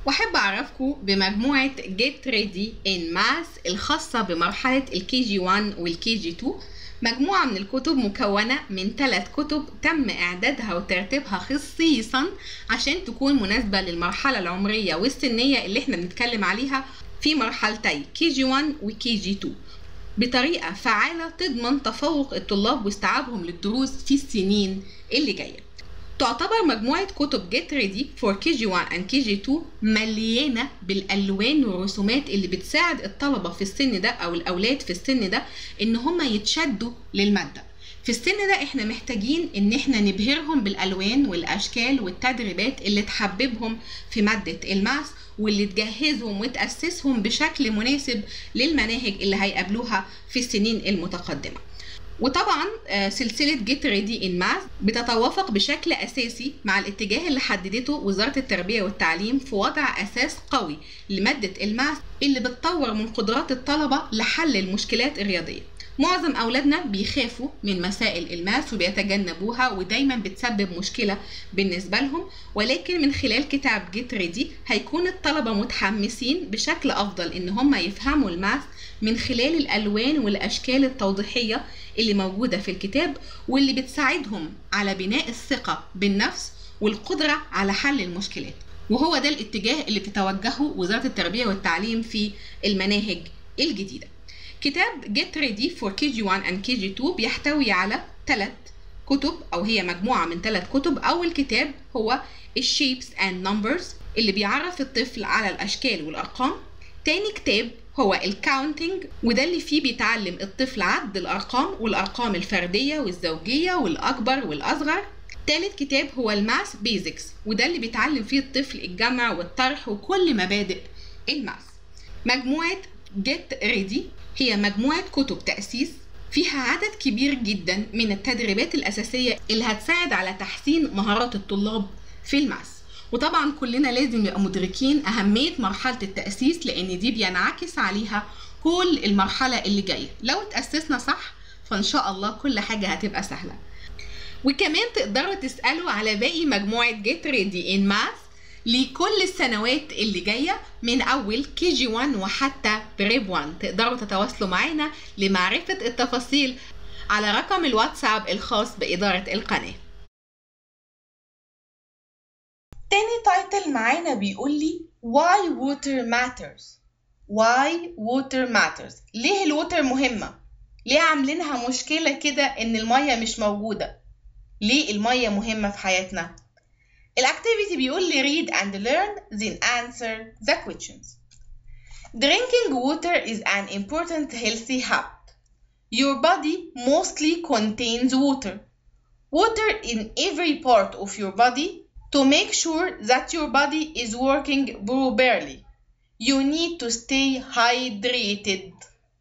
واحب اعرفكم بمجموعة Get Ready in Math الخاصة بمرحلة الكي جي 1 والكي جي 2 مجموعة من الكتب مكونة من ثلاث كتب تم إعدادها وترتيبها خصيصا عشان تكون مناسبة للمرحلة العمرية والسنية اللي احنا بنتكلم عليها في مرحلتي كي جي 1 وكي جي 2 بطريقة فعالة تضمن تفوق الطلاب واستيعابهم للدروس في السنين اللي جايه تعتبر مجموعة كتب جيت ريدي فور كي جي 1 and كي جي 2 مليانة بالألوان والرسومات اللي بتساعد الطلبة في السن ده أو الأولاد في السن ده إن هم يتشدوا للمادة في السن ده احنا محتاجين ان احنا نبهرهم بالالوان والاشكال والتدريبات اللي تحببهم في ماده الماس واللي تجهزهم وتاسسهم بشكل مناسب للمناهج اللي هيقابلوها في السنين المتقدمه وطبعا سلسلة جيت ريدي ان ماث بتتوافق بشكل أساسي مع الاتجاه اللي حددته وزارة التربية والتعليم في وضع أساس قوي لمادة الماث اللي بتطور من قدرات الطلبة لحل المشكلات الرياضية معظم أولادنا بيخافوا من مسائل الماس وبيتجنبوها ودايما بتسبب مشكلة بالنسبة لهم ولكن من خلال كتاب جيت ريدي هيكون الطلبة متحمسين بشكل أفضل إن هم يفهموا الماس من خلال الألوان والأشكال التوضيحية اللي موجودة في الكتاب واللي بتساعدهم على بناء الثقة بالنفس والقدرة على حل المشكلات وهو ده الاتجاه اللي بتتوجهه وزارة التربية والتعليم في المناهج الجديدة كتاب Get Ready for KG1 and KG2 بيحتوي على ثلاث كتب أو هي مجموعة من ثلاث كتب أول كتاب هو Shapes and Numbers اللي بيعرف الطفل على الأشكال والأرقام تاني كتاب هو الكاونتنج وده اللي فيه بيتعلم الطفل عد الأرقام والأرقام الفردية والزوجية والأكبر والأصغر تالت كتاب هو الماس بيزكس وده اللي بيتعلم فيه الطفل الجمع والطرح وكل مبادئ الماس مجموعة جيت ريدي هي مجموعة كتب تأسيس فيها عدد كبير جدا من التدريبات الأساسية اللي هتساعد على تحسين مهارات الطلاب في الماس وطبعا كلنا لازم نبقى مدركين أهمية مرحلة التأسيس لأن دي بينعكس عليها كل المرحلة اللي جاية لو تأسسنا صح فإن شاء الله كل حاجة هتبقى سهلة وكمان تقدروا تسألوا على باقي مجموعة جيت ريدي إن ماث لكل السنوات اللي جاية من أول كي جي 1 وحتى بريب 1 تقدروا تتواصلوا معانا لمعرفة التفاصيل على رقم الواتساب الخاص بإدارة القناة تاني تايتل معانا بيقول لي why water matters why water matters ليه الوتر مهمة ليه عاملينها مشكلة كده ان المية مش موجودة ليه المية مهمة في حياتنا الاكتيفيتي بيقول لي read and learn then answer the questions drinking water is an important healthy habit your body mostly contains water water in every part of your body to make sure that your body is working properly you need to stay hydrated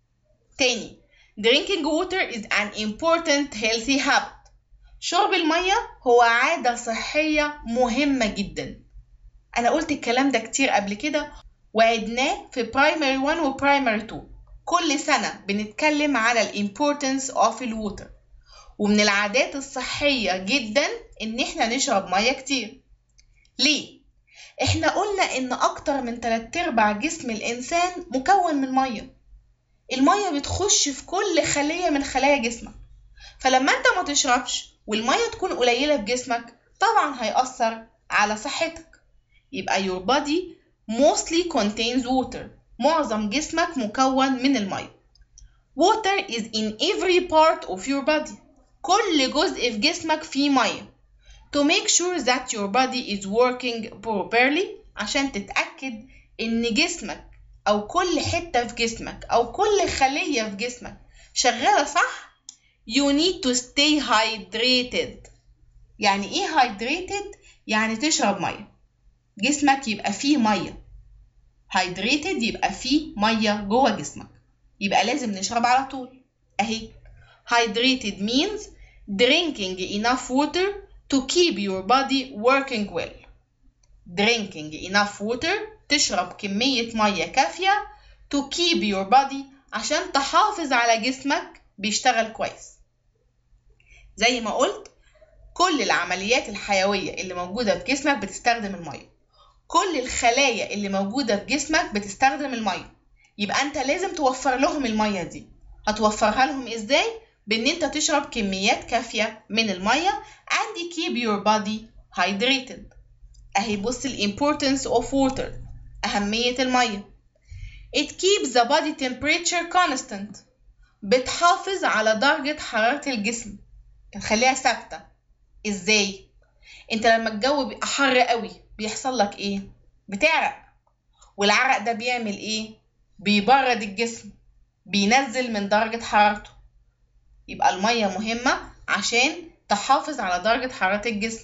تاني drinking water is an important healthy habit شرب المية هو عادة صحية مهمة جدا أنا قلت الكلام ده كتير قبل كده وعدناه في برايمري 1 وبرايمري 2 كل سنة بنتكلم على الامبورتنس اوف الووتر ومن العادات الصحية جدا إن إحنا نشرب مية كتير ليه؟ إحنا قلنا إن أكتر من تلات أرباع جسم الإنسان مكون من مية المية بتخش في كل خلية من خلايا جسمك فلما أنت ما تشربش والمية تكون قليلة في جسمك طبعا هيأثر على صحتك يبقى your body mostly contains water معظم جسمك مكون من المية water is in every part of your body كل جزء في جسمك فيه مية to make sure that your body is working properly عشان تتأكد إن جسمك أو كل حتة في جسمك أو كل خلية في جسمك شغالة صح you need to stay hydrated يعني ايه hydrated يعني تشرب ميه جسمك يبقى فيه ميه hydrated يبقى فيه ميه جوه جسمك يبقى لازم نشرب على طول اهي hydrated means drinking enough water to keep your body working well drinking enough water تشرب كمية مية كافية to keep your body عشان تحافظ على جسمك بيشتغل كويس زي ما قلت كل العمليات الحيوية اللي موجودة في جسمك بتستخدم المية كل الخلايا اللي موجودة في جسمك بتستخدم المية يبقى انت لازم توفر لهم المية دي هتوفرها لهم ازاي؟ بان انت تشرب كميات كافية من المية and keep your body hydrated اهي بص ال importance of water أهمية المية it keeps the body temperature constant بتحافظ على درجة حرارة الجسم بتخليها ثابتة ازاي؟ انت لما الجو بيبقى حر قوي بيحصل لك ايه؟ بتعرق والعرق ده بيعمل ايه؟ بيبرد الجسم بينزل من درجة حرارته يبقى المية مهمة عشان تحافظ على درجة حرارة الجسم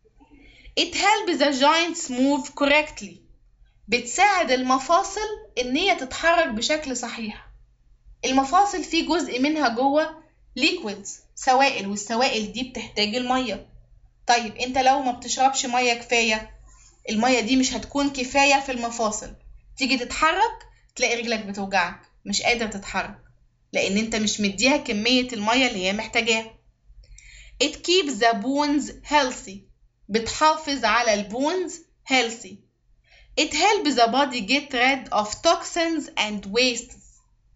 It helps the joints move correctly بتساعد المفاصل إن هي تتحرك بشكل صحيح المفاصل في جزء منها جوه liquids سوائل والسوائل دي بتحتاج المية طيب انت لو ما بتشربش مية كفاية المية دي مش هتكون كفاية في المفاصل تيجي تتحرك تلاقي رجلك بتوجعك مش قادر تتحرك لأن انت مش مديها كمية المية اللي هي محتاجاها It keeps the bones healthy بتحافظ على البونز healthy It helps the body get rid of toxins and wastes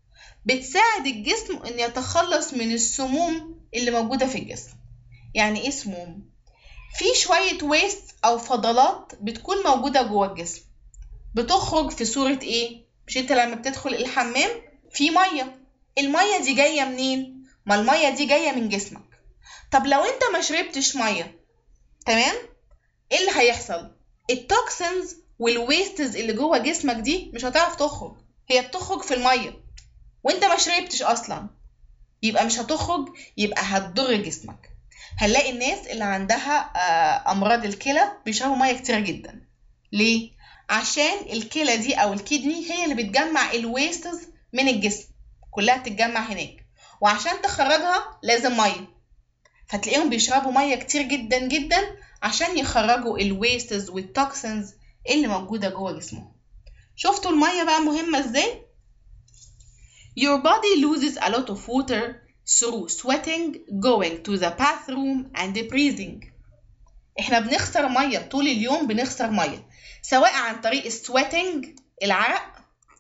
بتساعد الجسم إن يتخلص من السموم اللي موجودة في الجسم يعني إيه سموم؟ في شوية ويست أو فضلات بتكون موجودة جوه الجسم بتخرج في صورة إيه؟ مش أنت لما بتدخل الحمام في مية المية دي جاية منين؟ ما المية دي جاية من جسمك طب لو أنت ما شربتش مية تمام؟ إيه اللي هيحصل؟ التوكسينز والويستز اللي جوه جسمك دي مش هتعرف تخرج هي بتخرج في المية وانت ما شربتش اصلا يبقى مش هتخرج يبقى هتضر جسمك هنلاقي الناس اللي عندها امراض الكلى بيشربوا ميه كتيره جدا ليه عشان الكلى دي او الكدني هي اللي بتجمع الويستز من الجسم كلها بتتجمع هناك وعشان تخرجها لازم ميه فتلاقيهم بيشربوا ميه كتير جدا جدا عشان يخرجوا الويستز والتوكسينز اللي موجوده جوه جسمهم شفتوا الميه بقى مهمه ازاي Your body loses a lot of water through sweating, going to the bathroom and breathing. احنا بنخسر مية طول اليوم بنخسر مية سواء عن طريق السويتنج العرق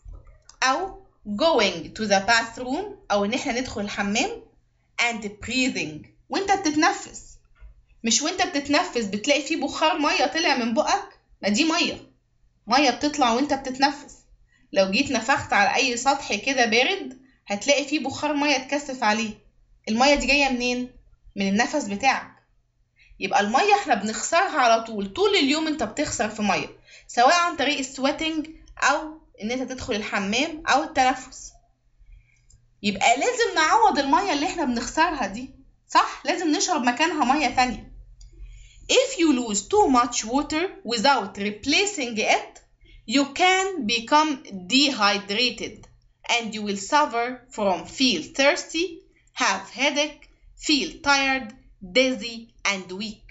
أو going to the bathroom أو إن احنا ندخل الحمام and breathing وانت بتتنفس مش وانت بتتنفس بتلاقي فيه بخار مية طلع من بقك ما دي مية مية بتطلع وانت بتتنفس لو جيت نفخت على اي سطح كده بارد هتلاقي فيه بخار ميه اتكثف عليه الميه دي جايه منين من النفس بتاعك يبقى الميه احنا بنخسرها على طول طول اليوم انت بتخسر في ميه سواء عن طريق السويتنج او ان انت تدخل الحمام او التنفس يبقى لازم نعوض الميه اللي احنا بنخسرها دي صح لازم نشرب مكانها ميه تانية if you lose too much water without replacing it you can become dehydrated and you will suffer from feel thirsty, have headache, feel tired, dizzy and weak.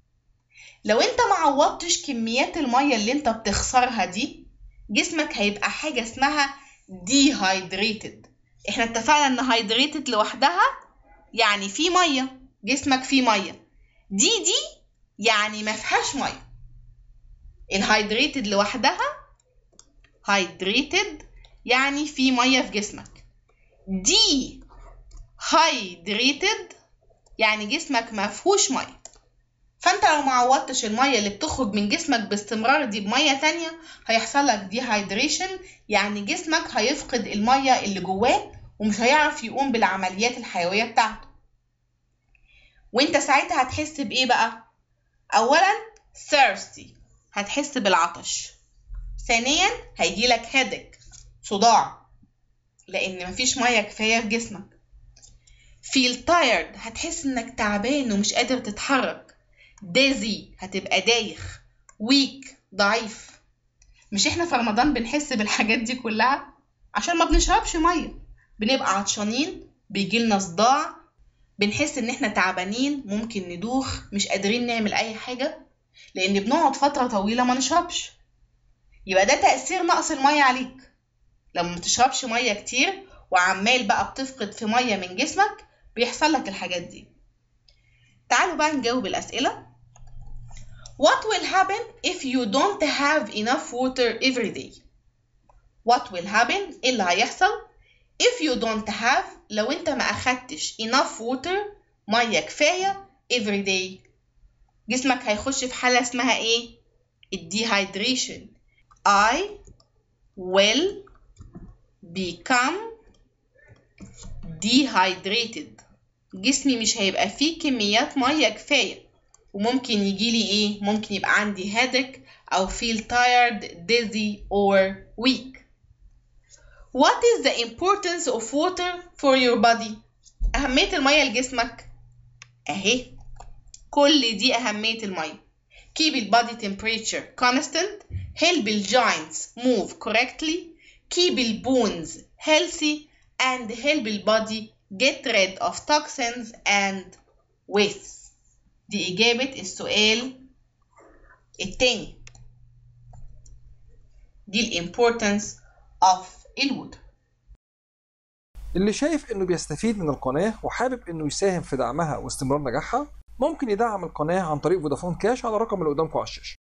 لو انت ما عوضتش كميات المية اللي انت بتخسرها دي جسمك هيبقى حاجة اسمها dehydrated احنا اتفقنا ان hydrated لوحدها يعني في مية جسمك فيه مية دي دي يعني ما فيهاش مية الهايدريتد لوحدها hydrated يعني في ميه في جسمك دي hydrated يعني جسمك ما فيهوش ميه فانت لو ما عوضتش الميه اللي بتخرج من جسمك باستمرار دي بميه تانية هيحصل لك dehydration يعني جسمك هيفقد الميه اللي جواه ومش هيعرف يقوم بالعمليات الحيويه بتاعته وانت ساعتها هتحس بايه بقى اولا thirsty هتحس بالعطش ثانيا هيجيلك headache صداع لان مفيش ميه كفايه في جسمك feel tired هتحس انك تعبان ومش قادر تتحرك dizzy هتبقى دايخ weak ضعيف مش احنا في رمضان بنحس بالحاجات دي كلها عشان ما بنشربش ميه بنبقى عطشانين بيجيلنا صداع بنحس ان احنا تعبانين ممكن ندوخ مش قادرين نعمل اي حاجه لان بنقعد فتره طويله ما نشربش يبقى ده تاثير نقص الميه عليك لما ما تشربش ميه كتير وعمال بقى بتفقد في ميه من جسمك بيحصل لك الحاجات دي تعالوا بقى نجاوب الاسئله What will happen if you don't have enough water every day? What will happen إيه اللي هيحصل if you don't have لو انت ما اخدتش enough water ميه كفايه every day جسمك هيخش في حالة اسمها ايه الديهايدريشن I will become dehydrated جسمي مش هيبقى فيه كميات مية كفاية وممكن يجيلي ايه ممكن يبقى عندي headache أو feel tired dizzy or weak What is the importance of water for your body أهمية المية لجسمك أهي كل دي أهمية المية keep the body temperature constant help the joints move correctly keep the bones healthy and help the body get rid of toxins and wastes دي إجابة السؤال التاني دي ال importance of الووتر اللي شايف انه بيستفيد من القناة وحابب انه يساهم في دعمها واستمرار نجاحها ممكن يدعم القناة عن طريق فودافون كاش على الرقم اللي قدامكم على الشاشة